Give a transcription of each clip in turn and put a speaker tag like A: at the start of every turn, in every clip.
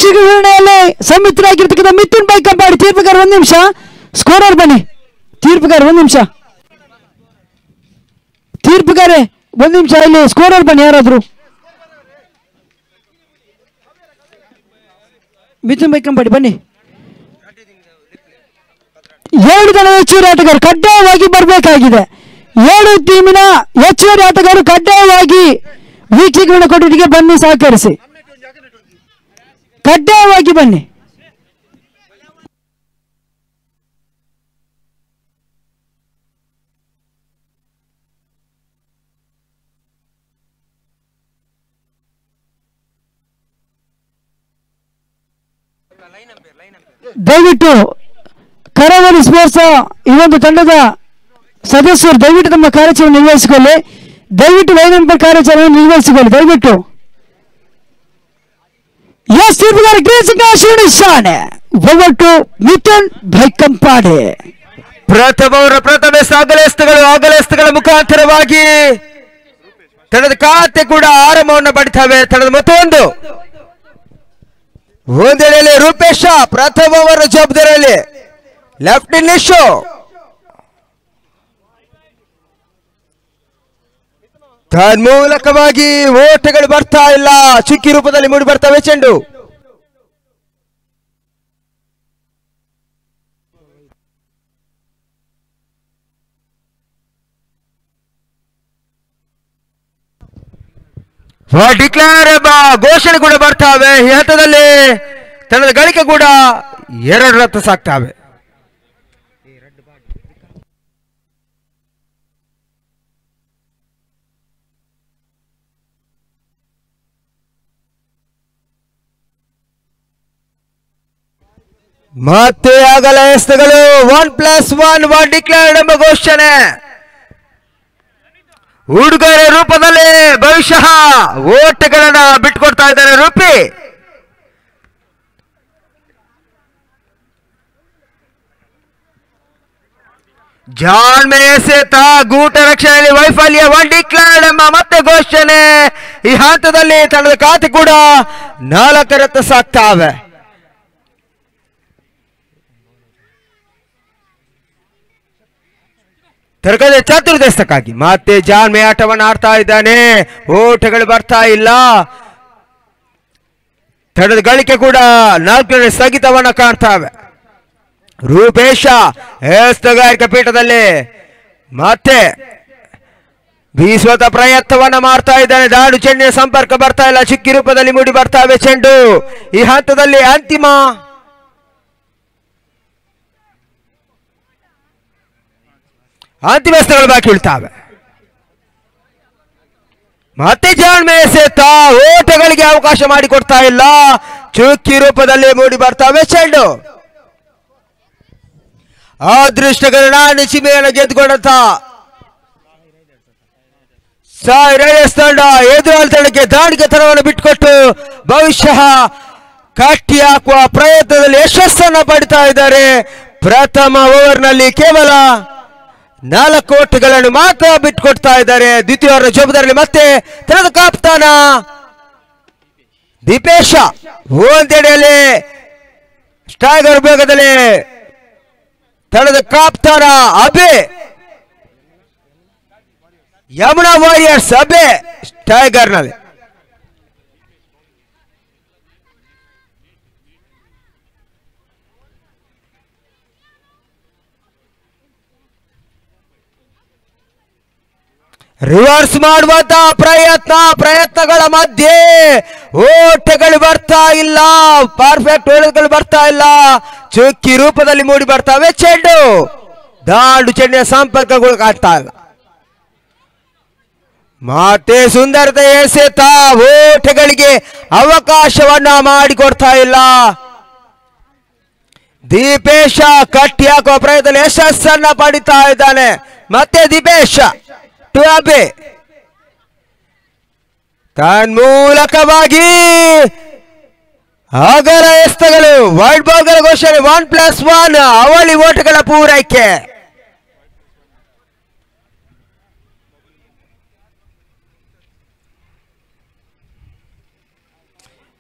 A: ವೀಕ್ಷಕ ನಿರ್ಣಯಲ್ಲಿ ಸಂಮಿತ್ರರಾಗಿರ್ತಕ್ಕಂಥ ಮಿಥುನ್ ಬೈ ಕಂಪಾಡಿ ತೀರ್ಪುಗಾರ ಒಂದು ನಿಮಿಷ ಸ್ಕೋರರ್ ಬನ್ನಿ ತೀರ್ಪುಗಾರ ಒಂದು ನಿಮಿಷ ತೀರ್ಪುಗಾರೆ ಒಂದು ನಿಮಿಷ ಇಲ್ಲಿ ಸ್ಕೋರರ್ ಬನ್ನಿ ಯಾರಾದ್ರು ಮಿಥುನ್ ಬೈ ಕಂಪಾಡಿ ಬನ್ನಿ ಏಳು ಜನ ಹೆಚ್ಚುವರಿ ಆಟಗಾರರು ಕಡ್ಡಾಯವಾಗಿ ಬರಬೇಕಾಗಿದೆ ಏಳು ಟೀಮಿನ ಹೆಚ್ಚುವರಿ ಆಟಗಾರರು ಕಡ್ಡಾಯವಾಗಿ ವೀಕ್ಷಕರನ್ನ ಕೊಠಡಿಗೆ ಬನ್ನಿ ಸಹಕರಿಸಿ ಕಡ್ಡಾಯವಾಗಿ ಬನ್ನಿ ದಯವಿಟ್ಟು ಕರಾವಳಿ ಸ್ಪೋರ್ಟ್ಸ್ ಈ ಒಂದು ತಂಡದ ಸದಸ್ಯರು ದಯವಿಟ್ಟು ತಮ್ಮ ಕಾರ್ಯಾಚರಣೆ ನಿರ್ವಹಿಸಿಕೊಳ್ಳಿ ದಯವಿಟ್ಟು ಲೈನ್ ನಂಬರ್ ಕಾರ್ಯಾಚರಣೆ ನಿರ್ವಹಿಸಿಕೊಳ್ಳಿ ದಯವಿಟ್ಟು ಎಸ್ ತೀರ್ಪುಗಾರ ಗ್ರೇಸಿಂಗ ಶಿವಣಿಸಾನೆ ಓವರ್ ಟು ಮಿಥುನ್ ಭೈಕಂಪಾಡೆ
B: ಪ್ರಥಮವರ ಪ್ರಥಮ ಅಗಲೆಸ್ತಗಳು ಅಗಲೆಸ್ತಗಳ ಮುಖಾಂತರವಾಗಿ ತನ್ನದ ಖಾತೆ ಕೂಡ ಆರಂಭವನ್ನು ಪಡಿತವೆ ತನ್ನದ ಮತ್ತೊಂದು ಒಂದೆಡೆಯಲ್ಲಿ ರೂಪೇಶ ಪ್ರಥಮವರ ಜವಾಬ್ದಾರಿಯಲ್ಲಿ ಲೆಫ್ಟ್ ನಿಶು ತನ್ಮೂಲಕವಾಗಿ ಓಟಗಳು ಬರ್ತಾ ಇಲ್ಲ ಚುಕ್ಕಿ ರೂಪದಲ್ಲಿ ಮೂಡಿ ಬರ್ತವೆ ಚೆಂಡು ಡಿಕ್ಲೇರ್ ಎಂಬ ಘೋಷಣೆ ಕೂಡ ಬರ್ತಾವೆ ಈ ಹಂತದಲ್ಲಿ ತನ್ನದ ಗಳಿಕೆ ಕೂಡ ಎರಡು ರತ್ತು ಸಾಕ್ತಾವೆ ಮತ್ತೆ ಆಗಲ ಎಸ್ತಗಳು one plus one one declared ಎಂಬ ಘೋಷಣೆ ಉಡುಗೊರೆ ರೂಪದಲ್ಲಿ ಬಹುಶಃ ಓಟಗಳನ್ನ ಬಿಟ್ಕೊಡ್ತಾ ಇದ್ದಾರೆ ರೂಪಿ ಜಾನ್ ಮೇಸೇತ ಗೂಟ ರಕ್ಷಣೆಯಲ್ಲಿ ವೈಫಲ್ಯ ಒನ್ ಡಿಕ್ಲೇರ್ಡ್ ಎಂಬ ಮತ್ತೆ ಘೋಷಣೆ ಈ ಹಂತದಲ್ಲಿ ತಂಡದ ಖಾತೆ ಕೂಡ ನಾಲ್ಕರತ್ತ ಸಾಕ್ತಾವೆ ತರಗತಿ ಚತುರ್ದಶಕ್ಕಾಗಿ ಮತ್ತೆ ಜಾನ್ ಮೇ ಆಟವನ್ನು ಆಡ್ತಾ ಇದ್ದಾನೆ ಓಟಗಳು ಬರ್ತಾ ಇಲ್ಲ ತಡದ ಗಳಿಕೆ ಕೂಡ ನಾಲ್ಕನೇ ಸ್ಥಗಿತವನ್ನ ಕಾಣ್ತಾವೆ ರೂಪೇಶ ಎಸ್ತಗಾರಿಕೆ ಪೀಠದಲ್ಲಿ ಮತ್ತೆ ಬೀಸುವಂತ ಪ್ರಯತ್ನವನ್ನ ಮಾಡ್ತಾ ಇದ್ದಾನೆ ದಾಡು ಚೆಂಡಿನ ಸಂಪರ್ಕ ಬರ್ತಾ ಇಲ್ಲ ಚಿಕ್ಕಿ ರೂಪದಲ್ಲಿ ಮೂಡಿ ಬರ್ತಾವೆ ಚೆಂಡು ಈ ಹಂತದಲ್ಲಿ ಅಂತಿಮ ಅಂತಿಮ ಸ್ಥಳಗಳು ಬಾಕಿ ಉಳ್ತಾವೆ ಮತ್ತೆ ಜಾನ್ ಮೇಸೆತ್ತ ಓಟಗಳಿಗೆ ಅವಕಾಶ ಮಾಡಿಕೊಡ್ತಾ ಇಲ್ಲ ಚುಕ್ಕಿ ರೂಪದಲ್ಲಿ ಮೂಡಿ ಬರ್ತಾವೆ ಚೆಂಡು ಅದೃಷ್ಟಗಳನ್ನ ನಿಚಿಮೆಯನ್ನು ಗೆದ್ದುಕೊಂಡಂತ ಸಾಯಿ ರೈಡರ್ಸ್ ತಂಡ ಎದುರಾಳ ತಂಡಕ್ಕೆ ದಾಳಿಗೆ ತರವನ್ನು ಬಿಟ್ಟುಕೊಟ್ಟು ಬಹುಶಃ ಕಟ್ಟಿ ಹಾಕುವ ಪ್ರಯತ್ನದಲ್ಲಿ ಯಶಸ್ಸನ್ನ ಪಡಿತಾ ಇದ್ದಾರೆ ಪ್ರಥಮ ಓವರ್ನಲ್ಲಿ ಕೇವಲ ನಾಲ್ಕು ಓಟಗಳನ್ನು ಮಾತ್ರ ಬಿಟ್ಟುಕೊಡ್ತಾ ಇದ್ದಾರೆ ದ್ವಿತೀಯ ಓವರ್ ಜವಾಬ್ದಾರಿಯಲ್ಲಿ ಮತ್ತೆ ತನ್ನದ ಕಾಪ್ತಾನ ದೀಪೇಶ ಒಂದೆಡೆಯಲ್ಲಿ ಸ್ಟ್ರೈಗರ್ ವಿಭಾಗದಲ್ಲಿ ತನ್ನದ ಕಾಪ್ತಾನ ಅಬೆ ಯಮುನಾ ವಾರಿಯರ್ಸ್ ಅಬೆ ಟೈಗರ್ ನಲ್ಲಿ ರಿವರ್ಸ್ ಮಾಡುವಂತ ಪ್ರಯತ್ನ ಪ್ರಯತ್ನಗಳ ಮಧ್ಯೆ ಓಟಗಳು ಬರ್ತಾ ಇಲ್ಲ ಪರ್ಫೆಕ್ಟ್ ಓಟಗಳು ಬರ್ತಾ ಇಲ್ಲ ಚುಕ್ಕಿ ರೂಪದಲ್ಲಿ ಮೂಡಿ ಬರ್ತಾವೆ ಚೆಂಡು ದಾಂಡು ಚೆಂಡಿನ ಸಂಪರ್ಕಗಳು ಕಾಣ್ತಾ ಇಲ್ಲ ಮತ್ತೆ ಸುಂದರತೆ ಎಸೆತ ಓಟಗಳಿಗೆ ಅವಕಾಶವನ್ನ ಮಾಡಿಕೊಡ್ತಾ ಇಲ್ಲ ದೀಪೇಶ ಕಟ್ಟಿ ಹಾಕುವ ಪ್ರಯತ್ನ ಯಶಸ್ಸನ್ನ ಪಡಿತಾ ಇದ್ದಾನೆ ಮತ್ತೆ ದೀಪೇಶ ಟು ಅಬೆ ತನ್ಮೂಲಕವಾಗಿ ಅಗರ ಎಸ್ತಗಳು ವೈಟ್ ಬಾಲ್ಗಳ ಘೋಷಣೆ ಒನ್ ಪ್ಲಸ್ ಒನ್ ಅವಳಿ ಓಟಗಳ ಪೂರೈಕೆ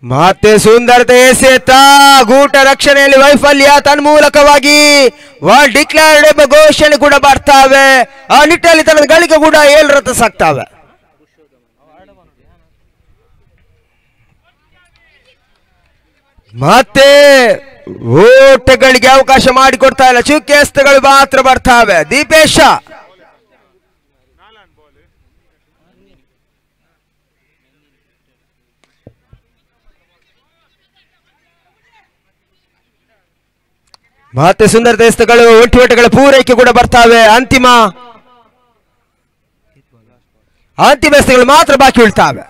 B: ಮತ್ತೆ ಸುಂದರತೆ ಎಸೆತ ಗೂಟ ರಕ್ಷಣೆಯಲ್ಲಿ ವೈಫಲ್ಯ ತನ್ಮೂಲಕವಾಗಿ ವರ್ಲ್ಡ್ ಡಿಕ್ಲೇರ್ಡ್ ಎಂಬ ಘೋಷಣೆ ಕೂಡ ಬರ್ತಾವೆ ಆ ನಿಟ್ಟಿನಲ್ಲಿ ತನ್ನ ಗಳಿಕೆ ಕೂಡ ಏಳು ರಥ ಸಾಕ್ತಾವೆ ಮತ್ತೆ ಓಟಗಳಿಗೆ ಅವಕಾಶ ಮಾಡಿಕೊಡ್ತಾ ಇಲ್ಲ ಚುಕ್ಕೆಸ್ತಗಳು ಮಾತ್ರ ಬರ್ತಾವೆ ದೀಪೇಶ ಮತ್ತೆ ಸುಂದರ ದೇಸ್ತಗಳು ಒಟ್ಟಿ ಒಟ್ಟಗಳ ಪೂರೈಕೆ ಕೂಡ ಬರ್ತಾವೆ ಅಂತಿಮ ಅಂತಿಮ ಎಸ್ತಗಳು ಮಾತ್ರ ಬಾಕಿ ಉಳ್ತಾವೆ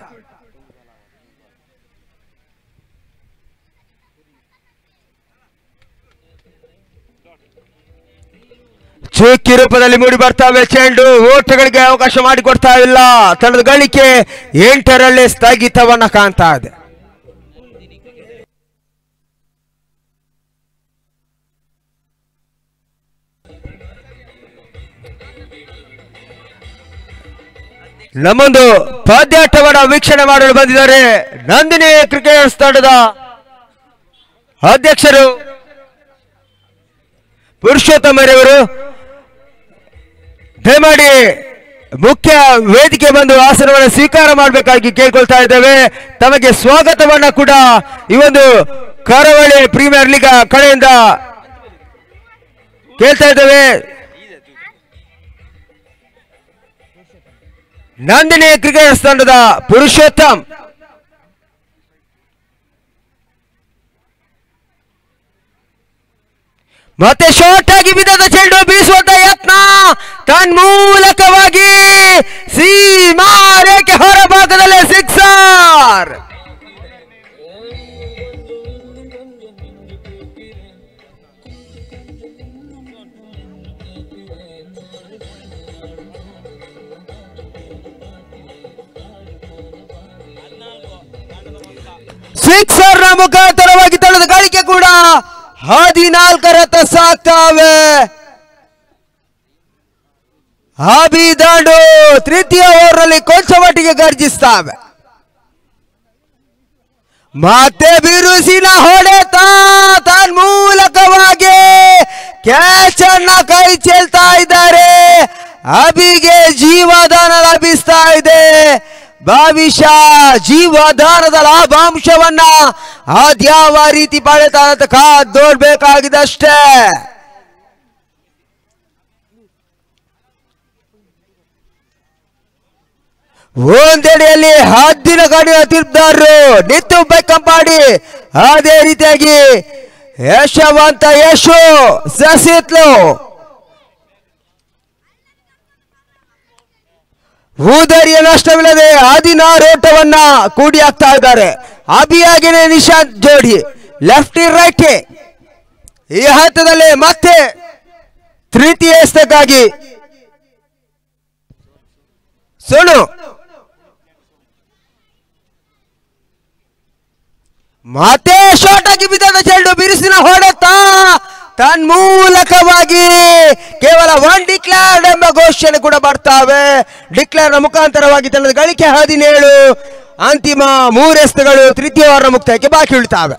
B: ಚುಕ್ಕಿ ರೂಪದಲ್ಲಿ ಮೂಡಿ ಬರ್ತಾವೆ ಚೆಂಡು ಓಟಗಳಿಗೆ ಅವಕಾಶ ಮಾಡಿಕೊಡ್ತಾ ಇಲ್ಲ ತಂಡದ ಗಳಿಕೆ ಎಂಟರಲ್ಲೇ ಸ್ಥಗಿತವನ್ನ ಕಾಣ್ತಾ ಇದೆ ನಮ್ಮೊಂದು ಪದ್ಯಾಟವನ್ನ ವೀಕ್ಷಣೆ ಮಾಡಲು ಬಂದಿದ್ದಾರೆ ನಂದಿನಿ ಕ್ರಿಕೆಟ್ ತಂಡದ ಅಧ್ಯಕ್ಷರು ಪುರುಷೋತ್ತಮರವರು ದಯಮಾಡಿ ಮುಖ್ಯ ವೇದಿಕೆ ಬಂದು ಆಸನವನ್ನು ಸ್ವೀಕಾರ ಮಾಡಬೇಕಾಗಿ ಕೇಳ್ಕೊಳ್ತಾ ಇದ್ದೇವೆ ತಮಗೆ ಸ್ವಾಗತವನ್ನ ಕೂಡ ಈ ಒಂದು ಕರಾವಳಿ ಪ್ರೀಮಿಯರ್ ಲೀಗ್ ಕಡೆಯಿಂದ ಕೇಳ್ತಾ ಇದ್ದೇವೆ ನಂದಿನಿ ಕ್ರಿಕೆಟ್ ತಂಡದ ಪುರುಷೋತ್ತಮ್ ಮತ್ತೆ ಶಾರ್ಟ್ ಆಗಿ ಬಿದ್ದದ ಚೆಂಡು ಬೀಸುವಂತ ಯತ್ನ ತನ್ಮೂಲಕವಾಗಿ ಸೀಮಾ ರೇಖೆ ಹೊರಭಾಗದಲ್ಲೇ ಸಿಕ್ಸರ್ ಸಿಕ್ಸರ್ ನ ಮುಖಾಂತರವಾಗಿ ತಳೆದ ಗಳಿಕೆ ಕೂಡ ಹದಿನಾಲ್ಕರತ್ತ ಸಾಕ್ತಾವೆ ಅಭಿದಾಂಡು ತೃತೀಯ ಓವರ್ನಲ್ಲಿ ಕೊಂಚ ಮಟ್ಟಿಗೆ ಗರ್ಜಿಸ್ತಾವೆ ಮತ್ತೆ ಬಿರುಸಿನ ಹೊಡೆತ ತನ್ಮೂಲಕವಾಗಿ ಕ್ಯಾಚ್ ಅನ್ನ ಕೈ ಚೆಲ್ತಾ ಇದ್ದಾರೆ ಅಭಿಗೆ ಜೀವದಾನ ಲಭಿಸ್ತಾ ಇದೆ ಭವಿಷ್ಯ ಜೀವದಾನದ ಲಾಭಾಂಶವನ್ನ ಅದ್ಯಾವ ರೀತಿ ಪಡೆತಾ ಅಂತ ಕಾದ್ ನೋಡ್ಬೇಕಾಗಿದಷ್ಟೇ ಒಂದೆಡೆಯಲ್ಲಿ ಹದ್ದಿನ ಗಾಡಿಯ ತಿರ್ದಾರರು ನಿಂತು ಬೇಕಂಪಾಡಿ ಅದೇ ರೀತಿಯಾಗಿ ಯಶವಂತ ಯಶು ಸಸಿತ್ಲು ಊದರಿಯ ನಷ್ಟವಿಲ್ಲದೆ ಹದಿನಾರು ಓಟವನ್ನ ಕೂಡಿ ಹಾಕ್ತಾ ಇದ್ದಾರೆ ಅಭಿಯಾಗಿನೇ ನಿಶಾಂತ್ ಜೋಡಿ ಲೆಫ್ಟ್ ರೈಟ್ ಈ ಹಂತದಲ್ಲಿ ಮತ್ತೆ ತೃತೀಯ ಎಸ್ತಕ್ಕಾಗಿ ಸೋನು ಮತ್ತೆ ಶಾರ್ಟ್ ಆಗಿ ಬಿದ್ದದ ಚೆಂಡು ಬಿರುಸಿನ ಹೊಡೆತ ತನ್ಮೂಲಕವಾಗಿ ಕೇವಲ ಒನ್ ಡಿಕ್ಲೇರ್ಡ್ ಎಂಬ ಘೋಷಣೆ ಕೂಡ ಬರ್ತಾವೆ ಡಿಕ್ಲೇರ್ ನ ಮುಖಾಂತರವಾಗಿ ತಂಡದ ಗಳಿಕೆ ಹದಿನೇಳು ಅಂತಿಮ ಮೂರೆಸ್ತಗಳು ತೃತೀಯ ವಾರ ಮುಕ್ತಾಯಕ್ಕೆ ಬಾಕಿ ಉಳಿತಾವೆ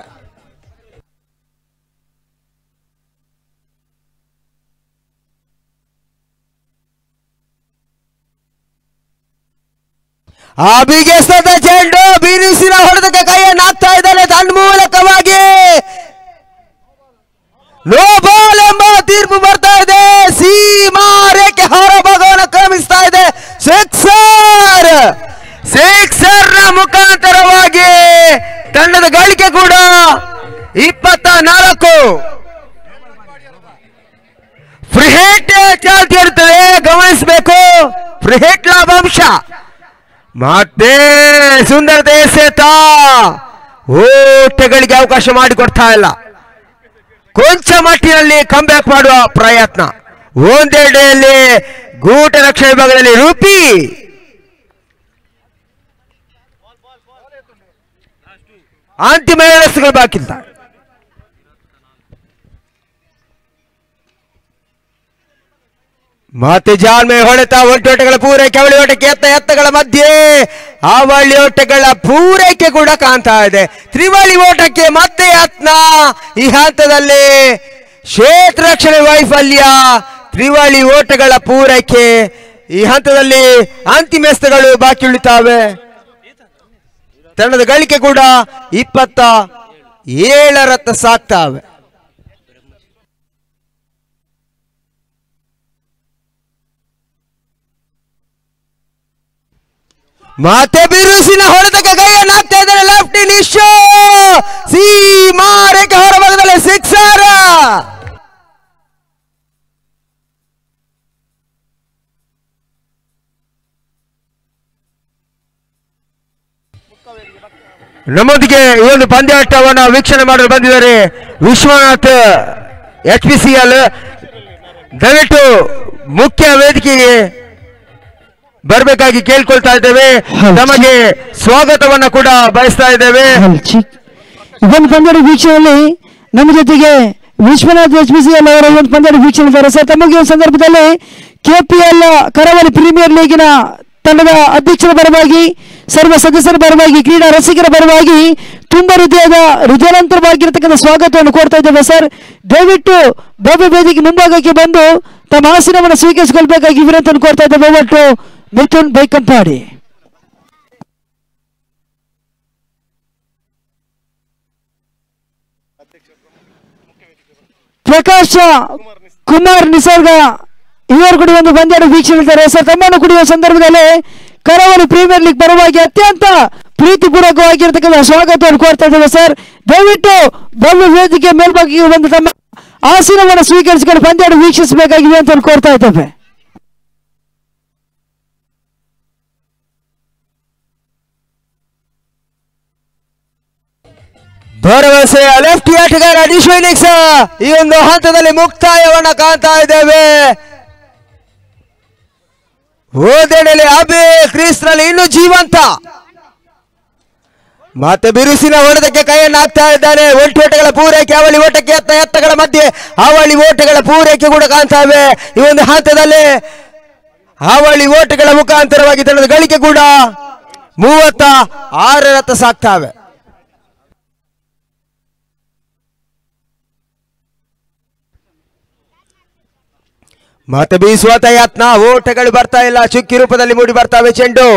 B: ಅಬಿಗೆ ಸದ ಚೆಂಡು ಬಿರುಸಿನ ಹೊಡೆದಕ್ಕೆ ಕೈಯನ್ನು ಹಾಕ್ತಾ ಇದ್ದಾನೆ ತನ್ಮೂಲಕವಾಗಿ ನೋ ಬಾಲ್ ಎಂಬ ತೀರ್ಪು ಬರ್ತಾ ಇದೆ ಸೀಮಾ ರೇಖೆ ಹೊರಭಾಗವನ್ನು ಕ್ರಮಿಸ್ತಾ ಇದೆ ಸಿಕ್ಸರ್ ಸಿಕ್ಸರ್ ನ ಮುಖಾಂತರವಾಗಿ ತಂಡದ ಗಳಿಕೆ ಕೂಡ ಇಪ್ಪತ್ತ ನಾಲ್ಕು ಫ್ರಿಹೇಟ್ ಚಾಲ್ತಿ ಇರುತ್ತದೆ ಗಮನಿಸಬೇಕು ಫ್ರಿಹೇಟ್ ಲಾಭಾಂಶ ಮತ್ತೆ ಸುಂದರತೆ ಎಸೆತ ಓಟಗಳಿಗೆ ಅವಕಾಶ ಮಾಡಿಕೊಡ್ತಾ ಇಲ್ಲ ಕೊಂಚ ಮಟ್ಟಿನಲ್ಲಿ ಕಂಬ್ಯಾಕ್ ಮಾಡುವ ಪ್ರಯತ್ನ ಒಂದೆಡೆಯಲ್ಲಿ ಗೂಟ ರಕ್ಷಣೆ ಭಾಗದಲ್ಲಿ ರೂಪಿ ಅಂತಿಮ ವ್ಯವಸ್ಥೆಗಳು ಬಾಕಿ ಇಲ್ಲ. ಮತ್ತೆ ಜಾಲ್ಮೆ ಹೊಡೆತ ಒಂಟೋಟಗಳ ಪೂರೈಕೆ ಅವಳಿ ಓಟಕ್ಕೆ ಎತ್ತ ಎತ್ತಗಳ ಮಧ್ಯೆ ಅವಳಿ ಓಟಗಳ ಪೂರೈಕೆ ಕೂಡ ಕಾಣ್ತಾ ಇದೆ ತ್ರಿವಳಿ ಓಟಕ್ಕೆ ಮತ್ತೆ ಯತ್ನ ಈ ಹಂತದಲ್ಲಿ ಕ್ಷೇತ್ರ ರಕ್ಷಣೆ ವೈಫಲ್ಯ ತ್ರಿವಳಿ ಓಟಗಳ ಪೂರೈಕೆ ಈ ಹಂತದಲ್ಲಿ ಅಂತಿಮ ಎಸ್ತಗಳು ಬಾಕಿ ಉಳಿತಾವೆ ತಂಡದ ಗಳಿಕೆ ಕೂಡ ಇಪ್ಪತ್ತ ಏಳರತ್ತ ಸಾಕ್ತಾವೆ ಮತ್ತೆ ಬಿರುಸಿನ ಹೊಡೆತಕ್ಕೆ ಕೈಯನ್ನು ಹಾಕ್ತಾ ಇದ್ದಾರೆ ಲೆಫ್ಟ್ ನಿಶೋ ಸೀಮಾ ರೇಖೆ ಹೊರಭಾಗದಲ್ಲಿ ಸಿಕ್ಸರ್ ನಮ್ಮೊಂದಿಗೆ ಈ ಒಂದು ಪಂದ್ಯಾಟವನ್ನು ವೀಕ್ಷಣೆ ಮಾಡಲು ಬಂದಿದ್ದಾರೆ Vishwanath H P C L ದಯವಿಟ್ಟು ಮುಖ್ಯ ವೇದಿಕೆಗೆ ಬರಬೇಕಾಗಿ ಕೇಳ್ಕೊಳ್ತಾ ಇದ್ದೇವೆ
A: ಹೌದು.
B: ನಮಗೆ ಸ್ವಾಗತವನ್ನ ಕೂಡ ಬಯಸ್ತಾ ಇದ್ದೇವೆ
A: ಹಲ್ ಚಿಕ್ ಇದೊಂದು ಪಂದ್ಯದ ವೀಕ್ಷಣೆಯಲ್ಲಿ ನಮ್ಮ ಜೊತೆಗೆ Vishwanath H P C L ಅವರ ಒಂದು ಪಂದ್ಯದ ವೀಕ್ಷಣೆ ಇದ್ದಾರೆ ಸರ್ ತಮಗೆ ಈ ಸಂದರ್ಭದಲ್ಲಿ ಕೆಪಿಎಲ್ ಕರಾವಳಿ ಪ್ರೀಮಿಯರ್ ಲೀಗಿನ ತಂಡದ ಅಧ್ಯಕ್ಷರ ಪರವಾಗಿ ಸರ್ವ ಸದಸ್ಯರ ಪರವಾಗಿ ಕ್ರೀಡಾ ರಸಿಕರ ಪರವಾಗಿ ತುಂಬಾ ಹೃದಯದ ಹೃದಯಾಂತರವಾಗಿರ್ತಕ್ಕಂಥ ಸ್ವಾಗತವನ್ನು ಕೋರ್ತಾ ಇದ್ದೇವೆ ಸರ್ ದಯವಿಟ್ಟು ಭವ್ಯ ವೇದಿಕೆ ಮುಂಭಾಗಕ್ಕೆ ಬಂದು ತಮ್ಮ ಆಸನವನ್ನು ಸ್ವೀಕರಿಸಿಕೊಳ್ಬೇಕಾಗಿ ವಿನಂತಿಯನ್ನು ಕೋರ್ತಾ ಇದ್ದೇವೆ ಒಟ್ಟು ಮಿಥುನ್ ಬೈಕಂಪಾಡಿ ಪ್ರಕಾಶ್ ಕುಮಾರ್ ನಿಸರ್ಗ ಇವರು ಕೂಡ ಒಂದು ಪಂದ್ಯದ ವೀಕ್ಷಣೆ ಇದ್ದಾರೆ ಸರ್ ತಮ್ಮನ್ನು ಕುಡಿಯುವ ಸಂದರ್ಭದಲ್ಲಿ ಕರಾವಳಿ ಪ್ರೀಮಿಯರ್ ಲೀಗ್ ಪರವಾಗಿ ಅತ್ಯಂತ ಪ್ರೀತಿಪೂರ್ವಕವಾಗಿರ್ತಕ್ಕಂಥ ಸ್ವಾಗತವನ್ನು ಕೋರ್ತಾ ಇದ್ದೇವೆ ಸರ್ ದಯವಿಟ್ಟು ಭವ್ಯ ವೇದಿಕೆ ಮೇಲ್ಭಾಗಿಗೆ ಬಂದು ತಮ್ಮ ಆಸನವನ್ನು ಸ್ವೀಕರಿಸಿಕೊಂಡು ಪಂದ್ಯದ ವೀಕ್ಷಿಸಬೇಕಾಗಿದೆ ಅಂತ ಕೋರ್ತಾ ಇದ್ದೇವೆ
B: ಭರವಸೆಯ ಲೆಫ್ಟ್ ಆಟಗಾರ ಡಿಶ್ವೈನಿಕ್ಸ್ ಈ ಒಂದು ಹಂತದಲ್ಲಿ ಮುಕ್ತಾಯವನ್ನ ಕಾಣ್ತಾ ಇದ್ದೇವೆ ಓದೆಡೆಯಲ್ಲಿ ಅಬೆ ಕ್ರೀಸ್ನಲ್ಲಿ ಇನ್ನೂ ಜೀವಂತ ಮತ್ತೆ ಬಿರುಸಿನ ಹೊಡೆತಕ್ಕೆ ಕೈಯನ್ನು ಹಾಕ್ತಾ ಇದ್ದಾನೆ ಒಂಟಿ ಓಟಗಳ ಪೂರೈಕೆ ಅವಳಿ ಓಟಕ್ಕೆ ಎತ್ತ ಎತ್ತಗಳ ಮಧ್ಯೆ ಅವಳಿ ಓಟಗಳ ಪೂರೈಕೆ ಕೂಡ ಕಾಣ್ತಾ ಇವೆ ಈ ಒಂದು ಹಂತದಲ್ಲಿ ಅವಳಿ ಓಟಗಳ ಮುಖಾಂತರವಾಗಿ ತಂಡದ ಗಳಿಕೆ ಕೂಡ ಮೂವತ್ತ ಆರರತ್ತ ಸಾಕ್ತಾವೆ ಮತ್ತೆ ಬೀಸುವಂತ ಯತ್ನ ಓಟಗಳು ಬರ್ತಾ ಇಲ್ಲ ಚುಕ್ಕಿ ರೂಪದಲ್ಲಿ ಮೂಡಿ ಬರ್ತಾವೆ ಚೆಂಡು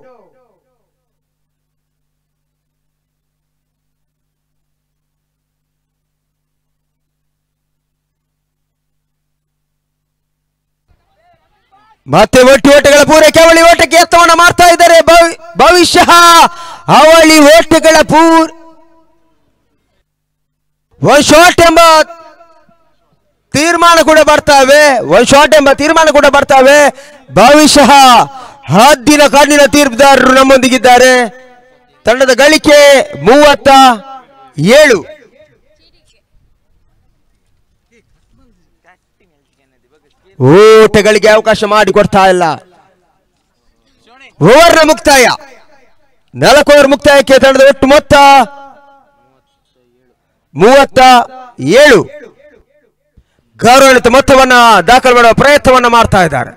B: ಮತ್ತೆ ಒಟ್ಟು ಓಟಗಳ ಪೂರೈಕೆ ಅವಳಿ ಓಟಕ್ಕೆ ಎತ್ತವನ್ನ ಮಾಡ್ತಾ ಇದ್ದಾರೆ ಭವಿ- ಭವಿಷ್ಯ ಅವಳಿ ಓಟಗಳ ಪೂರ್ ಒನ್ ಶಾಟ್ ಎಂಬ ತೀರ್ಮಾನ ಕೂಡ ಬರ್ತಾವೆ ಒನ್ ಶಾಟ್ ಎಂಬ ತೀರ್ಮಾನ ಕೂಡ ಬರ್ತಾವೆ ಭವಿಷ್ಯ ಹದ್ದಿನ ಕಣ್ಣಿನ ತೀರ್ಪುದಾರರು ನಮ್ಮೊಂದಿಗಿದ್ದಾರೆ ತಂಡದ ಗಳಿಕೆ ಮೂವತ್ತ ಏಳು ಓಟಗಳಿಗೆ ಅವಕಾಶ ಮಾಡಿ ಕೊಡ್ತಾ ಇಲ್ಲ ಓವರ್ನ ಮುಕ್ತಾಯ ನಾಲ್ಕು ಓವರ್ ಮುಕ್ತಾಯಕ್ಕೆ ತಂಡದ ಒಟ್ಟು ಮೊತ್ತ ಮೂವತ್ತ ಏಳು ಗೌರವಾನ್ವಿತ ಮೊತ್ತವನ್ನ ದಾಖಲು ಮಾಡುವ ಪ್ರಯತ್ನವನ್ನ ಮಾಡ್ತಾ ಇದ್ದಾರೆ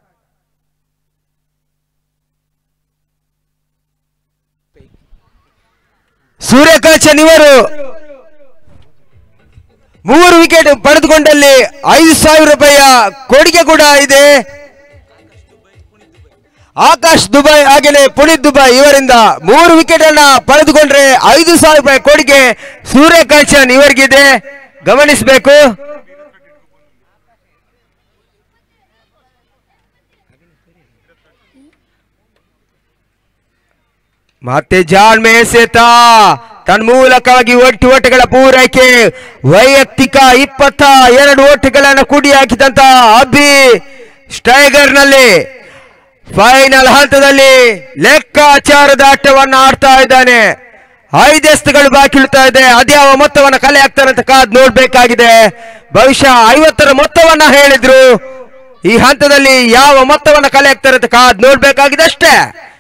B: ಸೂರ್ಯಕಾಂಚನ್ ಇವರು ಮೂರು ವಿಕೆಟ್ ಪಡೆದುಕೊಂಡಲ್ಲಿ ಐದು ಸಾವಿರ ರೂಪಾಯಿಯ ಕೊಡುಗೆ ಕೂಡ ಇದೆ ಆಕಾಶ್ ದುಬೈ ಹಾಗೇನೆ ಪುನೀತ್ ದುಬೈ ಇವರಿಂದ ಮೂರು ವಿಕೆಟ್ ಅನ್ನ ಪಡೆದುಕೊಂಡ್ರೆ ಐದು ಸಾವಿರ ರೂಪಾಯಿ ಕೊಡುಗೆ ಸೂರ್ಯಕಾಂಚನ್ ಇವರಿಗಿದೆ ಗಮನಿಸಬೇಕು ಮತ್ತೆ ಜಾಳ್ಮೆ ಎಸೆತ ತನ್ಮೂಲಕವಾಗಿ ಒಟ್ಟು ಓಟಗಳ ಪೂರೈಕೆ ವೈಯಕ್ತಿಕ ಇಪ್ಪತ್ತ ಎರಡು ಓಟಗಳನ್ನು ಕೂಡಿ ಹಾಕಿದಂತ ಅಬ್ಬಿ ಸ್ಟೈಗರ್ ನಲ್ಲಿ ಫೈನಲ್ ಹಂತದಲ್ಲಿ ಲೆಕ್ಕಾಚಾರದ ಆಟವನ್ನ ಆಡ್ತಾ ಇದ್ದಾನೆ ಐದೆಸ್ತುಗಳು ಬಾಕಿ ಉಳಿತಾ ಇದೆ ಅದ್ಯಾವ ಮೊತ್ತವನ್ನ ಕಲೆ ಹಾಕ್ತಾರೆ ಅಂತ ಕಾದ್ ನೋಡ್ಬೇಕಾಗಿದೆ ಬಹುಶಃ ಐವತ್ತರ ಮೊತ್ತವನ್ನ ಹೇಳಿದ್ರು ಈ ಹಂತದಲ್ಲಿ ಯಾವ ಮೊತ್ತವನ್ನ ಕಲೆ ಹಾಕ್ತಾರೆ ಅಂತ ಕಾದ್ ನೋಡ್ಬೇಕಾಗಿದೆ ಅಷ್ಟೇ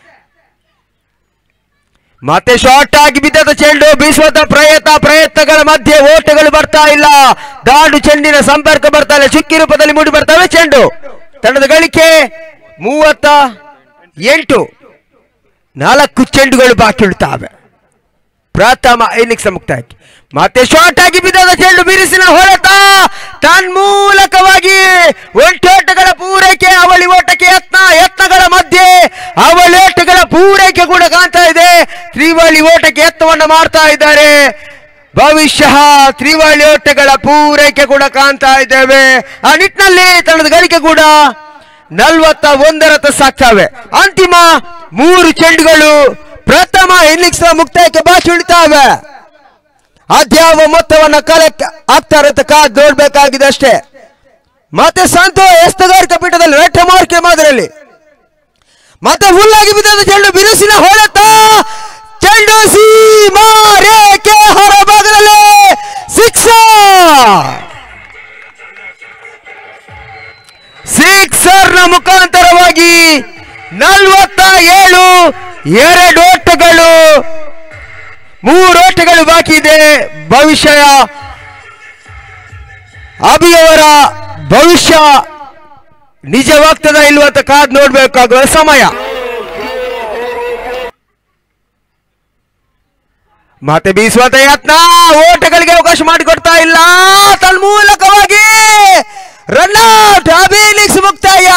B: ಮತ್ತೆ ಶಾರ್ಟ್ ಆಗಿ ಬಿದ್ದದ ಚೆಂಡು ಬೀಸುವಂತ ಪ್ರಯತ್ನ ಪ್ರಯತ್ನಗಳ ಮಧ್ಯೆ ಓಟಗಳು ಬರ್ತಾ ಇಲ್ಲ ದಾಡು ಚೆಂಡಿನ ಸಂಪರ್ಕ ಬರ್ತಾ ಇಲ್ಲ ಚುಕ್ಕಿ ರೂಪದಲ್ಲಿ ಮೂಡಿ ಬರ್ತಾವೆ ಚೆಂಡು ತಂಡದ ಗಳಿಕೆ ಮೂವತ್ತ ಎಂಟು ನಾಲ್ಕು ಚೆಂಡುಗಳು ಬಾಕಿ ಉಳಿತಾವೆ ಪ್ರಥಮ ಇನ್ನಿಂಗ್ಸ್ ಮುಕ್ತಾಯಕ್ಕೆ ಮತ್ತೆ ಶಾರ್ಟ್ ಆಗಿ ಬಿದ್ದ ಚೆಂಡು ಬಿರುಸಿನ ಹೊಡೆತ ತನ್ಮೂಲಕವಾಗಿ ಒಂಟೋಟಗಳ ಪೂರೈಕೆ ಅವಳಿ ಓಟಕ್ಕೆ ಯತ್ನ ಯತ್ನಗಳ ಮಧ್ಯೆ ಅವಳಿ ಓಟಗಳ ಪೂರೈಕೆ ಕೂಡ ಕಾಣ್ತಾ ಇದೆ ತ್ರಿವಳಿ ಓಟಕ್ಕೆ ಯತ್ನವನ್ನು ಮಾಡ್ತಾ ಇದ್ದಾರೆ ಭವಿಷ್ಯ ತ್ರಿವಳಿ ಓಟಗಳ ಪೂರೈಕೆ ಕೂಡ ಕಾಣ್ತಾ ಇದ್ದೇವೆ ಆ ನಿಟ್ಟಿನಲ್ಲಿ ತಂಡದ ಗಳಿಕೆ ಕೂಡ ನಲ್ವತ್ತ ಒಂದರತ್ತ ಸಾಕ್ತಾವೆ ಅಂತಿಮ ಮೂರು ಚೆಂಡುಗಳು ಪ್ರಥಮ ಇನ್ನಿಂಗ್ಸ್ ಮುಕ್ತಾಯಕ್ಕೆ ಬಾಕಿ ಉಳಿತಾವೆ ಅದ್ಯಾವ ಮೊತ್ತವನ್ನ ಕಲೆಕ್ಟ್ ಆಗ್ತಾರೆ ಅಂತ ಕಾದ್ ನೋಡ್ಬೇಕಾಗಿದೆ ಅಷ್ಟೇ ಮತ್ತೆ ಸಂತೋ ಎಸ್ತಗಾರಿಕಾ ಪೀಠದಲ್ಲಿ ರೆಟ್ಟ ಮಾರ್ಕೆ ಮಾದರಿಯಲ್ಲಿ ಮತ್ತೆ ಹುಲ್ಲಾಗಿ ಬಿದ್ದ ಚೆಂಡು ಬಿರುಸಿನ ಹೊಡೆತ ಚೆಂಡು ಸೀಮಾ ರೇಖೆ ಹೊರಭಾಗದಲ್ಲಿ ಸಿಕ್ಸರ್ ಸಿಕ್ಸರ್ ನ ಮುಖಾಂತರವಾಗಿ ನಲ್ವತ್ತ ಏಳು ಎರಡು ಓಟಗಳು ಮೂರು ಓಟಗಳು ಬಾಕಿ ಇದೆ ಭವಿಷ್ಯ ಅಭಿಯವರ ಭವಿಷ್ಯ ನಿಜವಾಗ್ತದ ಇಲ್ವ ಅಂತ ಕಾದ್ ನೋಡ್ಬೇಕಾಗುವ ಸಮಯ ಮತ್ತೆ ಬೀಸುವಂತ ಯತ್ನ ಓಟಗಳಿಗೆ ಅವಕಾಶ ಮಾಡಿಕೊಡ್ತಾ ಇಲ್ಲ ತನ್ಮೂಲಕವಾಗಿ ರನ್ಔಟ್ ಅಭಿನಿಕ್ಸ್ ಮುಕ್ತಾಯ